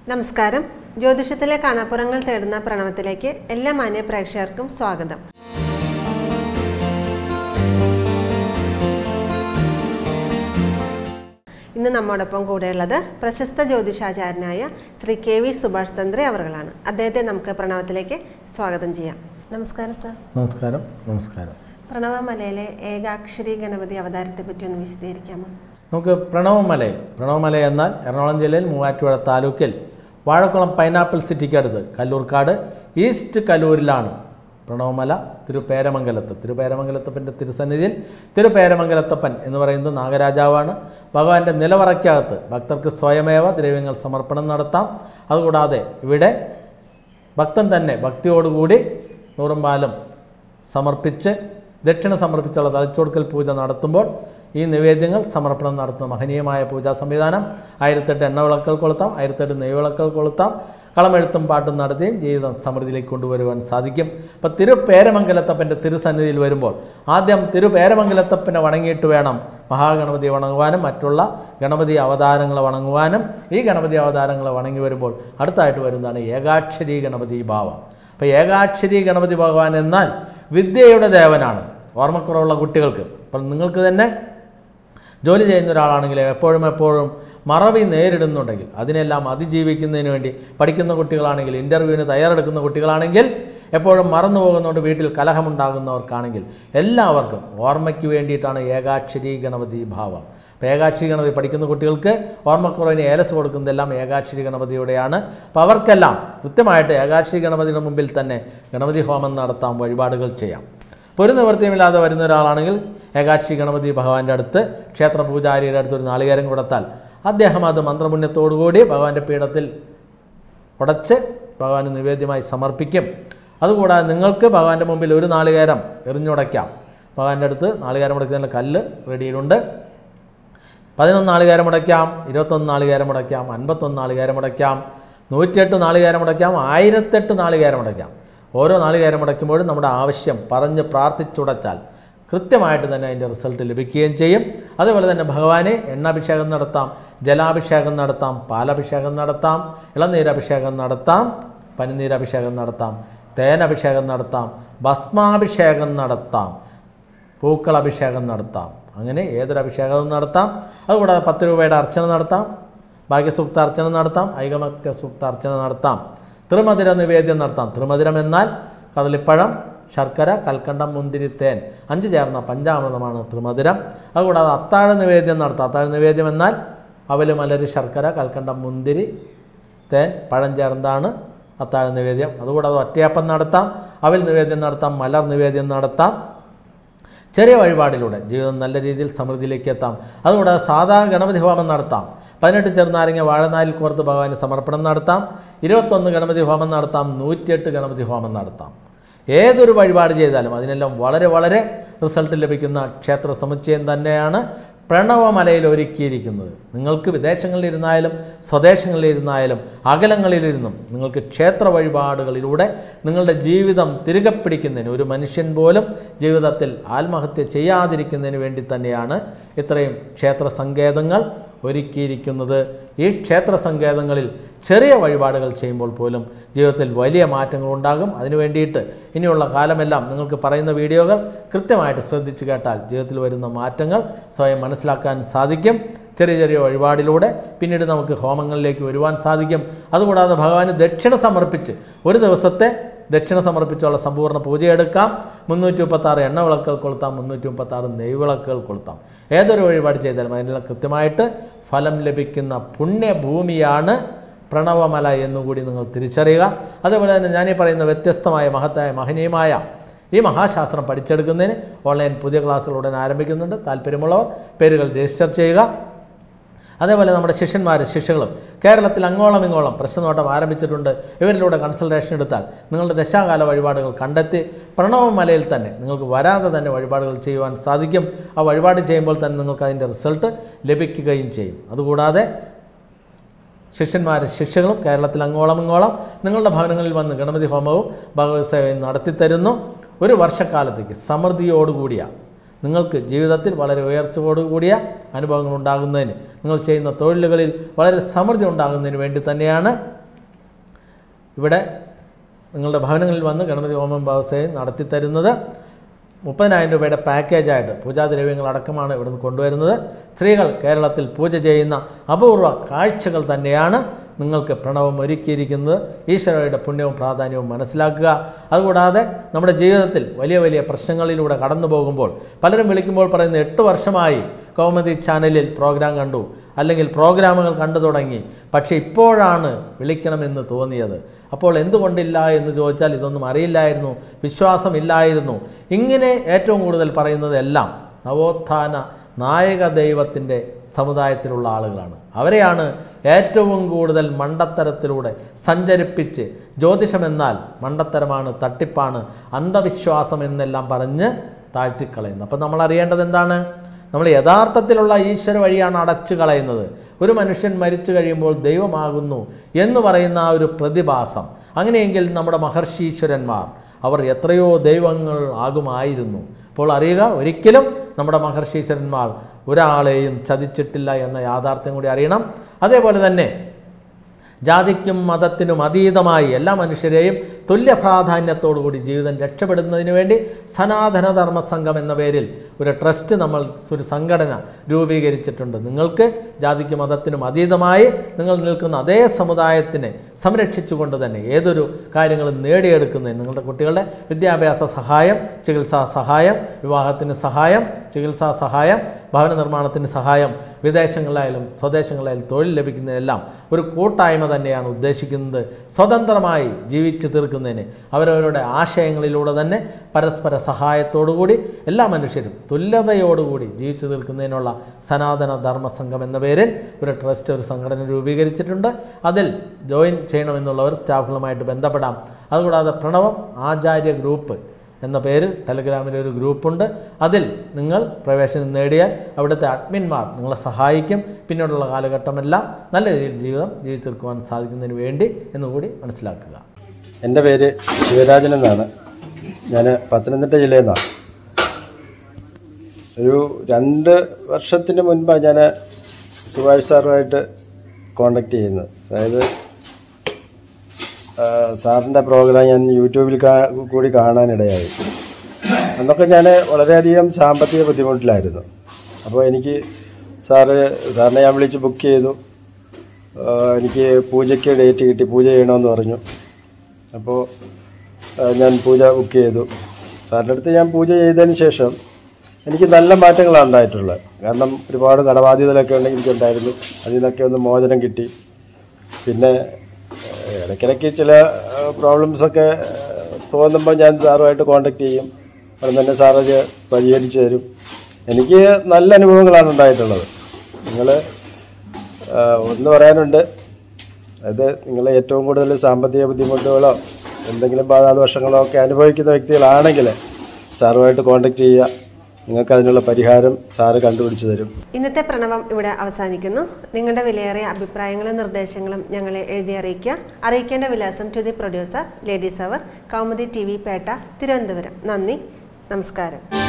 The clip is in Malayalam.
നമസ്കാരം ജ്യോതിഷത്തിലെ കാണാപ്പുറങ്ങൾ തേടുന്ന പ്രണവത്തിലേക്ക് എല്ലാ മാന്യ പ്രേക്ഷകർക്കും സ്വാഗതം ഇന്ന് നമ്മോടൊപ്പം കൂടെയുള്ളത് പ്രശസ്ത ജ്യോതിഷാചാര്യനായ ശ്രീ കെ വി സുഭാഷ് തന്ത്രി അവറുകളാണ് അദ്ദേഹത്തെ നമുക്ക് പ്രണവത്തിലേക്ക് സ്വാഗതം ചെയ്യാം നമസ്കാരം സർ നമസ്കാരം നമസ്കാരം പ്രണവമലയിലെ ഏകാക്ഷരി ഗണപതി അവതാരത്തെ പറ്റി ഒന്ന് വിശദീകരിക്കാമോ നമുക്ക് പ്രണവമലയിൽ പ്രണവമല എന്നാൽ എറണാകുളം ജില്ലയിൽ മൂവാറ്റുപുഴ താലൂക്കിൽ വാഴക്കുളം പൈനാപ്പിൾ സിറ്റിക്കടുത്ത് കല്ലൂർക്കാട് ഈസ്റ്റ് കല്ലൂരിലാണ് പ്രണവമല തിരുപേരമംഗലത്ത് തിരുപേരമംഗലത്തപ്പൻ്റെ തിരുസന്നിധിയിൽ തിരുപേരമംഗലത്തപ്പൻ എന്ന് പറയുന്നത് നാഗരാജാവാണ് ഭഗവാന്റെ നിലവറയ്ക്കകത്ത് ഭക്തർക്ക് സ്വയമേവ ദ്രവ്യങ്ങൾ സമർപ്പണം നടത്താം അതുകൂടാതെ ഇവിടെ ഭക്തൻ തന്നെ ഭക്തിയോടുകൂടി നൂറും പാലും സമർപ്പിച്ച് ദക്ഷിണ സമർപ്പിച്ചുള്ള തളിച്ചുകൊടുക്കൽ പൂജ നടത്തുമ്പോൾ ഈ നിവേദ്യങ്ങൾ സമർപ്പണം നടത്തുന്ന മഹനീയമായ പൂജാ സംവിധാനം ആയിരത്തെട്ട് എണ്ണ വിളക്കുകൾ കൊളുത്താം ആയിരത്തെട്ട് നെയ്യ് വിളക്കുകൾ കൊളുത്താം കളമെഴുത്തും പാട്ടും നടത്തിയും ജീവിതം സമൃദ്ധിയിലേക്ക് കൊണ്ടുവരുവാൻ സാധിക്കും അപ്പോൾ തിരുപേരമംഗലത്തപ്പൻ്റെ തിരുസന്നിധിയിൽ വരുമ്പോൾ ആദ്യം തിരുപേരമംഗലത്തപ്പനെ വണങ്ങിയിട്ട് വേണം മഹാഗണപതി വണങ്ങുവാനും മറ്റുള്ള ഗണപതി അവതാരങ്ങളെ വണങ്ങുവാനും ഈ ഗണപതി അവതാരങ്ങളെ വണങ്ങി വരുമ്പോൾ അടുത്തായിട്ട് വരുന്നതാണ് ഏകാക്ഷരി ഗണപതി ഭാവം അപ്പോൾ ഏകാക്ഷരി ഗണപതി ഭഗവാൻ എന്നാൽ വിദ്യയുടെ ദേവനാണ് ഓർമ്മക്കുറവുള്ള കുട്ടികൾക്ക് അപ്പം നിങ്ങൾക്ക് തന്നെ ജോലി ചെയ്യുന്ന ഒരാളാണെങ്കിൽ എപ്പോഴും എപ്പോഴും മറവി നേരിടുന്നുണ്ടെങ്കിൽ അതിനെല്ലാം അതിജീവിക്കുന്നതിന് വേണ്ടി പഠിക്കുന്ന കുട്ടികളാണെങ്കിൽ ഇൻ്റർവ്യൂവിന് തയ്യാറെടുക്കുന്ന കുട്ടികളാണെങ്കിൽ എപ്പോഴും മറന്നു പോകുന്നതുകൊണ്ട് വീട്ടിൽ കലഹമുണ്ടാകുന്നവർക്കാണെങ്കിൽ എല്ലാവർക്കും ഓർമ്മയ്ക്ക് വേണ്ടിയിട്ടാണ് ഏകാക്ഷരി ഗണപതി ഭാവം അപ്പോൾ ഏകാക്ഷരി ഗണപതി പഠിക്കുന്ന കുട്ടികൾക്ക് ഓർമ്മക്കുറവിന് ഏലസ് കൊടുക്കുന്നതെല്ലാം ഏകാക്ഷരി ഗണപതിയുടെയാണ് അപ്പോൾ അവർക്കെല്ലാം കൃത്യമായിട്ട് ഏകാക്ഷരി ഗണപതിയുടെ മുമ്പിൽ തന്നെ ഗണപതി ഹോമം നടത്താം വഴിപാടുകൾ ചെയ്യാം ഇപ്പോൾ ഒരു നിവൃത്തിയുമില്ലാതെ വരുന്ന ഒരാളാണെങ്കിൽ ഏകാക്ഷി ഗണപതി ഭഗവാന്റെ അടുത്ത് ക്ഷേത്ര പൂജാരിയുടെ അടുത്ത് ഒരു നാളികേരം കൊടുത്താൽ അദ്ദേഹം അത് മന്ത്രപുണ്യത്തോടുകൂടി ഭഗവാന്റെ പീഠത്തിൽ ഉടച്ച് ഭഗവാന് നിവേദ്യമായി സമർപ്പിക്കും അതുകൂടാതെ നിങ്ങൾക്ക് ഭഗവാന്റെ മുമ്പിൽ ഒരു നാളികേരം എറിഞ്ഞുടയ്ക്കാം ഭഗവാന്റെ അടുത്ത് നാളികേരം ഉടയ്ക്കുന്നതിൻ്റെ കല്ല് റെഡിയിലുണ്ട് പതിനൊന്ന് നാളികേരം മുടയ്ക്കാം ഇരുപത്തൊന്ന് നാളികേരം മുടയ്ക്കാം അൻപത്തൊന്ന് നാളികേരം മുടയ്ക്കാം നൂറ്റിയെട്ട് നാളികേരം മുടയ്ക്കാം ആയിരത്തെട്ട് നാളികേരം മുടയ്ക്കാം ഓരോ നാളികേരം മുടയ്ക്കുമ്പോഴും നമ്മുടെ ആവശ്യം പറഞ്ഞ് പ്രാർത്ഥിച്ചുടച്ചാൽ കൃത്യമായിട്ട് തന്നെ അതിൻ്റെ റിസൾട്ട് ലഭിക്കുകയും ചെയ്യും അതുപോലെ തന്നെ ഭഗവാനെ എണ്ണാഭിഷേകം നടത്താം ജലാഭിഷേകം നടത്താം പാലഭിഷേകം നടത്താം ഇളനീരഭിഷേകം നടത്താം പനിനീരഭിഷേകം നടത്താം തേനഭിഷേകം നടത്താം ഭസ്മാഭിഷേകം നടത്താം പൂക്കളഭിഷേകം നടത്താം അങ്ങനെ ഏതൊരു അഭിഷേകവും നടത്താം അതുകൂടാതെ പത്ത് രൂപയുടെ അർച്ചന നടത്താം ഭാഗ്യസൂക്ത അർച്ചന നടത്താം ഐകമത്യ സൂക്ത അർച്ചന നടത്താം ത്രിമധുര നിവേദ്യം നടത്താം ത്രിമധുരം എന്നാൽ കദളിപ്പഴം ശർക്കര കൽക്കണ്ടം മുന്തിരി തേൻ അഞ്ച് ചേർന്ന പഞ്ചാമൃതമാണ് ത്രിമധുരം അതുകൂടാതെ അത്താഴ നിവേദ്യം നടത്താം അത്താഴ നിവേദ്യം എന്നാൽ അവല് മലര് ശർക്കര കൽക്കണ്ടം മുന്തിരി തേൻ പഴം ചേർന്നതാണ് അത്താഴ നിവേദ്യം അതുകൂടാതെ ഒറ്റയപ്പം നടത്താം അവൽ നിവേദ്യം നടത്താം മലർ നിവേദ്യം നടത്താം ചെറിയ വഴിപാടിലൂടെ ജീവിതം നല്ല രീതിയിൽ സമൃദ്ധിയിലേക്ക് എത്താം അതുകൂടാതെ സാധാ ഗണപതി ഹോമം നടത്താം പതിനെട്ട് ചെറുനാരങ്ങ വാഴനാലിൽ കോർത്ത് ഭഗവാന് സമർപ്പണം നടത്താം ഇരുപത്തൊന്ന് ഗണപതി ഹോമം നടത്താം നൂറ്റിയെട്ട് ഗണപതി ഹോമം നടത്താം ഏതൊരു വഴിപാട് ചെയ്താലും അതിനെല്ലാം വളരെ വളരെ റിസൾട്ട് ലഭിക്കുന്ന ക്ഷേത്ര സമുച്ചയം തന്നെയാണ് പ്രണവമലയിൽ ഒരുക്കിയിരിക്കുന്നത് നിങ്ങൾക്ക് വിദേശങ്ങളിലിരുന്നായാലും സ്വദേശങ്ങളിലിരുന്നായാലും അകലങ്ങളിലിരുന്നും നിങ്ങൾക്ക് ക്ഷേത്ര വഴിപാടുകളിലൂടെ നിങ്ങളുടെ ജീവിതം തിരികെ പിടിക്കുന്നതിന് ഒരു മനുഷ്യൻ പോലും ജീവിതത്തിൽ ആത്മഹത്യ ചെയ്യാതിരിക്കുന്നതിന് വേണ്ടി തന്നെയാണ് ഇത്രയും ക്ഷേത്ര സങ്കേതങ്ങൾ ഒരുക്കിയിരിക്കുന്നത് ഈ ക്ഷേത്ര സങ്കേതങ്ങളിൽ ചെറിയ വഴിപാടുകൾ ചെയ്യുമ്പോൾ പോലും ജീവിതത്തിൽ വലിയ മാറ്റങ്ങൾ ഉണ്ടാകും അതിനു വേണ്ടിയിട്ട് ഇനിയുള്ള കാലമെല്ലാം നിങ്ങൾക്ക് പറയുന്ന വീഡിയോകൾ കൃത്യമായിട്ട് ശ്രദ്ധിച്ചു കേട്ടാൽ ജീവിതത്തിൽ വരുന്ന മാറ്റങ്ങൾ സ്വയം മനസ്സിലാക്കാൻ സാധിക്കും ചെറിയ ചെറിയ വഴിപാടിലൂടെ പിന്നീട് നമുക്ക് ഹോമങ്ങളിലേക്ക് വരുവാൻ സാധിക്കും അതുകൂടാതെ ഭഗവാന് ദക്ഷിണ സമർപ്പിച്ച് ഒരു ദിവസത്തെ ദക്ഷിണ സമർപ്പിച്ചുള്ള സമ്പൂർണ്ണ പൂജയെടുക്കാം മുന്നൂറ്റി മുപ്പത്താറ് എണ്ണ വിളക്കുകൾ കൊളുത്താം മുന്നൂറ്റി മുപ്പത്താറ് നെയ് വിളക്കുകൾ കൊളുത്താം ഏതൊരു വഴിപാട് ചെയ്താലും അതിനെല്ലാം കൃത്യമായിട്ട് ഫലം ലഭിക്കുന്ന പുണ്യഭൂമിയാണ് പ്രണവമല എന്നുകൂടി നിങ്ങൾ തിരിച്ചറിയുക അതുപോലെ തന്നെ ഞാനീ പറയുന്ന വ്യത്യസ്തമായ മഹത്തായ മഹനീയമായ ഈ മഹാശാസ്ത്രം പഠിച്ചെടുക്കുന്നതിന് ഓൺലൈൻ പുതിയ ക്ലാസ്സുകൾ ഉടൻ ആരംഭിക്കുന്നുണ്ട് താല്പര്യമുള്ളവർ പേരുകൾ രജിസ്റ്റർ ചെയ്യുക അതേപോലെ നമ്മുടെ ശിഷ്യന്മാർ ശിഷ്യകളും കേരളത്തിൽ അങ്ങോളം ഇങ്ങോളം പ്രശ്നനോട്ടം ആരംഭിച്ചിട്ടുണ്ട് ഇവരിലൂടെ കൺസൾട്ടേഷൻ എടുത്താൽ നിങ്ങളുടെ ദശാകാല വഴിപാടുകൾ കണ്ടെത്തി പ്രണവമലയിൽ തന്നെ നിങ്ങൾക്ക് വരാതെ തന്നെ വഴിപാടുകൾ ചെയ്യുവാൻ സാധിക്കും ആ വഴിപാട് ചെയ്യുമ്പോൾ തന്നെ നിങ്ങൾക്ക് അതിൻ്റെ റിസൾട്ട് ലഭിക്കുകയും ചെയ്യും അതുകൂടാതെ ശിഷ്യന്മാരും ശിഷ്യകളും കേരളത്തിൽ അങ്ങോളം ഇങ്ങോളം നിങ്ങളുടെ ഭവനങ്ങളിൽ വന്ന് ഗണപതി ഹോമവും ഭഗവത് സേവയും നടത്തിത്തരുന്നു ഒരു വർഷക്കാലത്തേക്ക് സമൃദ്ധിയോടുകൂടിയ നിങ്ങൾക്ക് ജീവിതത്തിൽ വളരെ ഉയർച്ചയോടുകൂടിയ അനുഭവങ്ങൾ ഉണ്ടാകുന്നതിന് നിങ്ങൾ ചെയ്യുന്ന തൊഴിലുകളിൽ വളരെ സമൃദ്ധി ഉണ്ടാകുന്നതിന് വേണ്ടി തന്നെയാണ് ഇവിടെ നിങ്ങളുടെ ഭവനങ്ങളിൽ വന്ന് ഗണപതി ഹോമം വ്യവസായം നടത്തി തരുന്നത് മുപ്പതിനായിരം രൂപയുടെ പാക്കേജായിട്ട് പൂജാദ്രവ്യങ്ങൾ അടക്കമാണ് ഇവിടുന്ന് കൊണ്ടുവരുന്നത് സ്ത്രീകൾ കേരളത്തിൽ പൂജ ചെയ്യുന്ന അപൂർവ കാഴ്ചകൾ തന്നെയാണ് നിങ്ങൾക്ക് പ്രണവം ഒരുക്കിയിരിക്കുന്നത് ഈശ്വരയുടെ പുണ്യവും പ്രാധാന്യവും മനസ്സിലാക്കുക അതുകൂടാതെ നമ്മുടെ ജീവിതത്തിൽ വലിയ വലിയ പ്രശ്നങ്ങളിലൂടെ കടന്നു പോകുമ്പോൾ പലരും വിളിക്കുമ്പോൾ പറയുന്നത് എട്ട് വർഷമായി കൗമുദി ചാനലിൽ പ്രോഗ്രാം കണ്ടു അല്ലെങ്കിൽ പ്രോഗ്രാമുകൾ കണ്ടു തുടങ്ങി പക്ഷേ ഇപ്പോഴാണ് വിളിക്കണമെന്ന് തോന്നിയത് അപ്പോൾ എന്തുകൊണ്ടില്ല എന്ന് ചോദിച്ചാൽ ഇതൊന്നും അറിയില്ലായിരുന്നു വിശ്വാസമില്ലായിരുന്നു ഇങ്ങനെ ഏറ്റവും കൂടുതൽ പറയുന്നത് എല്ലാം നവോത്ഥാന നായക ദൈവത്തിൻ്റെ സമുദായത്തിലുള്ള ആളുകളാണ് അവരെയാണ് ഏറ്റവും കൂടുതൽ മണ്ടത്തരത്തിലൂടെ സഞ്ചരിപ്പിച്ച് ജ്യോതിഷമെന്നാൽ മണ്ടത്തരമാണ് തട്ടിപ്പാണ് അന്ധവിശ്വാസം എന്നെല്ലാം പറഞ്ഞ് താഴ്ത്തിക്കളയുന്നത് അപ്പം നമ്മൾ അറിയേണ്ടത് എന്താണ് നമ്മൾ യഥാർത്ഥത്തിലുള്ള ഈശ്വര വഴിയാണ് അടച്ചു കളയുന്നത് ഒരു മനുഷ്യൻ മരിച്ചു കഴിയുമ്പോൾ ദൈവമാകുന്നു എന്ന് പറയുന്ന ആ ഒരു പ്രതിഭാസം അങ്ങനെയെങ്കിൽ നമ്മുടെ മഹർഷീശ്വരന്മാർ അവർ എത്രയോ ദൈവങ്ങൾ ആകുമായിരുന്നു അപ്പോൾ അറിയുക ഒരിക്കലും നമ്മുടെ മഹർഷീശ്വരന്മാർ ഒരാളെയും ചതിച്ചിട്ടില്ല എന്ന യാഥാർത്ഥ്യം കൂടി അറിയണം അതേപോലെ തന്നെ ജാതിക്കും മതത്തിനും അതീതമായി എല്ലാ മനുഷ്യരെയും തുല്യ പ്രാധാന്യത്തോടുകൂടി ജീവിതം രക്ഷപ്പെടുന്നതിന് വേണ്ടി സനാതന ധർമ്മ സംഘം എന്ന പേരിൽ ഒരു ട്രസ്റ്റ് നമ്മൾ ഒരു സംഘടന രൂപീകരിച്ചിട്ടുണ്ട് നിങ്ങൾക്ക് ജാതിക്കും മതത്തിനും അതീതമായി നിങ്ങൾ നിൽക്കുന്ന അതേ സമുദായത്തിനെ സംരക്ഷിച്ചുകൊണ്ട് തന്നെ ഏതൊരു കാര്യങ്ങളും നേടിയെടുക്കുന്നതിന് നിങ്ങളുടെ കുട്ടികളുടെ വിദ്യാഭ്യാസ സഹായം ചികിത്സാ സഹായം വിവാഹത്തിന് സഹായം ചികിത്സാ സഹായം ഭവന നിർമ്മാണത്തിന് സഹായം വിദേശങ്ങളിലായാലും സ്വദേശങ്ങളിലായാലും തൊഴിൽ ലഭിക്കുന്നതിനെല്ലാം ഒരു കൂട്ടായ്മ തന്നെയാണ് ഉദ്ദേശിക്കുന്നത് സ്വതന്ത്രമായി ജീവിച്ചു തീർക്കുന്നതിന് അവരവരുടെ ആശയങ്ങളിലൂടെ തന്നെ പരസ്പര സഹായത്തോടുകൂടി എല്ലാ മനുഷ്യരും തുല്യതയോടുകൂടി ജീവിച്ചു തീർക്കുന്നതിനുള്ള സനാതന ധർമ്മ സംഘം എന്ന പേരിൽ ഒരു ട്രസ്റ്റ് ഒരു സംഘടന രൂപീകരിച്ചിട്ടുണ്ട് അതിൽ ജോയിൻ ചെയ്യണമെന്നുള്ളവർ സ്റ്റാഫുകളുമായിട്ട് ബന്ധപ്പെടാം അതുകൂടാതെ പ്രണവം ആചാര്യ ഗ്രൂപ്പ് എന്ന പേരിൽ ടെലഗ്രാമിൽ ഒരു ഗ്രൂപ്പുണ്ട് അതിൽ നിങ്ങൾ പ്രവേശനം നേടിയാൽ അവിടുത്തെ അഡ്മിന്മാർ നിങ്ങളെ സഹായിക്കും പിന്നീടുള്ള കാലഘട്ടമെല്ലാം നല്ല രീതിയിൽ ജീവിതം ജീവിച്ചെടുക്കുവാൻ സാധിക്കുന്നതിന് വേണ്ടി എന്നുകൂടി മനസ്സിലാക്കുക എൻ്റെ പേര് ശിവരാജൻ എന്നാണ് ഞാൻ പത്തനംതിട്ട ജില്ലയിൽ നിന്നാണ് ഒരു രണ്ട് വർഷത്തിന് മുൻപാണ് ഞാൻ സുഭാഷ് സാറുമായിട്ട് കോണ്ടാക്ട് ചെയ്യുന്നത് അതായത് ആ, സാറിൻ്റെ പ്രോഗ്രാം ഞാൻ യൂട്യൂബിൽ കാ- കൂടി കാണാനിടയായി അന്നൊക്കെ ഞാൻ വളരെയധികം സാമ്പത്തിക ബുദ്ധിമുട്ടിലായിരുന്നു അപ്പോൾ എനിക്ക് സാറ് സാറിനെ ഞാൻ വിളിച്ച് ബുക്ക് ചെയ്തു ആ, എനിക്ക് പൂജയ്ക്ക് ഡേറ്റ് കിട്ടി പൂജ ചെയ്യണമെന്ന് പറഞ്ഞു അപ്പോൾ ആ, ഞാൻ പൂജ ബുക്ക് ചെയ്തു സാറിൻ്റെ അടുത്ത് ഞാൻ പൂജ ചെയ്തതിന് ശേഷം എനിക്ക് നല്ല മാറ്റങ്ങളാണ് ഉണ്ടായിട്ടുള്ളത് കാരണം ഒരുപാട് കടബാധ്യതകളൊക്കെ ഉണ്ടെങ്കിൽ എനിക്കുണ്ടായിരുന്നു അതിൽ നിന്നൊക്കെ ഒന്ന് മോചനം കിട്ടി പിന്നെ ഏഹ്, ഇടയ്ക്കിടയ്ക്ക് ചില പ്രോബ്ലംസൊക്കെ തോന്നുമ്പോൾ ഞാൻ സാറുമായിട്ട് കോണ്ടാക്ട് ചെയ്യും അവിടെ തന്നെ സാർ അത് പരിഹരിച്ചു തരും എനിക്ക് നല്ല അനുഭവങ്ങളാണ് ഉണ്ടായിട്ടുള്ളത് നിങ്ങൾ ഒന്ന് പറയാനുണ്ട് അതായത് നിങ്ങൾ ഏറ്റവും കൂടുതൽ സാമ്പത്തിക ബുദ്ധിമുട്ടുകളോ എന്തെങ്കിലും ബാധാദോഷങ്ങളോ ഒക്കെ അനുഭവിക്കുന്ന വ്യക്തികളാണെങ്കിൽ സാറുമായിട്ട് കോണ്ടാക്ട് ചെയ്യുക നിങ്ങൾക്ക് അതിനുള്ള പരിഹാരം സാറ് കണ്ടുപിടിച്ച് തരും ഇന്നത്തെ പ്രണവം ഇവിടെ അവസാനിക്കുന്നു നിങ്ങളുടെ വിലയേറിയ അഭിപ്രായങ്ങളും നിർദ്ദേശങ്ങളും ഞങ്ങളെ എഴുതി അറിയിക്കുക അറിയിക്കേണ്ട വിലാസം to the producer ladies hour Kaumudi T V Pettah Thiruvananthapuram നന്ദി നമസ്കാരം